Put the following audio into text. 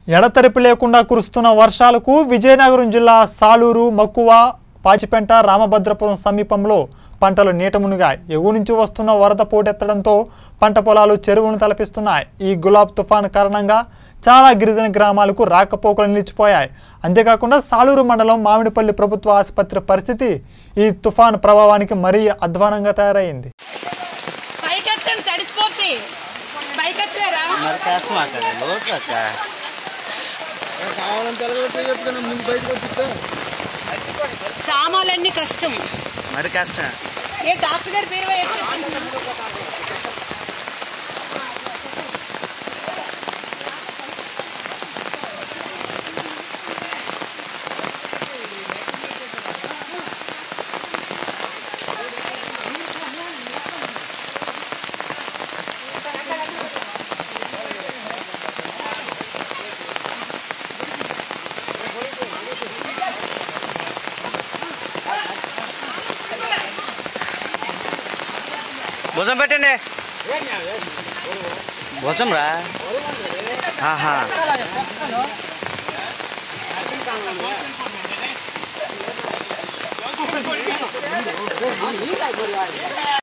ఎడతెరిపి లేకుండా కురుస్తున్న వర్షాలకు విజయనగరం జిల్లా సాలూరు మక్కువ పాచిపెంట రామభద్రపురం సమీపంలో పంటలు నీట మునిగాయి ఎగువ నుంచి వస్తున్న వరద పోటెత్తడంతో పంట పొలాలు చెరువును తలపిస్తున్నాయి ఈ గులాబ్ తుఫాను కారణంగా చాలా గిరిజన గ్రామాలకు రాకపోకలు నిలిచిపోయాయి అంతేకాకుండా సాలూరు మండలం మామిడిపల్లి ప్రభుత్వ ఆసుపత్రి పరిస్థితి ఈ తుఫాను ప్రభావానికి మరీ అధ్వానంగా తయారైంది పైకెత్తండి తడిసిపోద్ది పైకెత్తలేరా మరి కష్టం అక్కడ లోతు అక్క సామాన్లన్నీ కష్టం మరి కష్టం ఏ డాక్టర్ గారి పేరు వేయకు. భుజం పెట్టండి భుజం రా ఆహా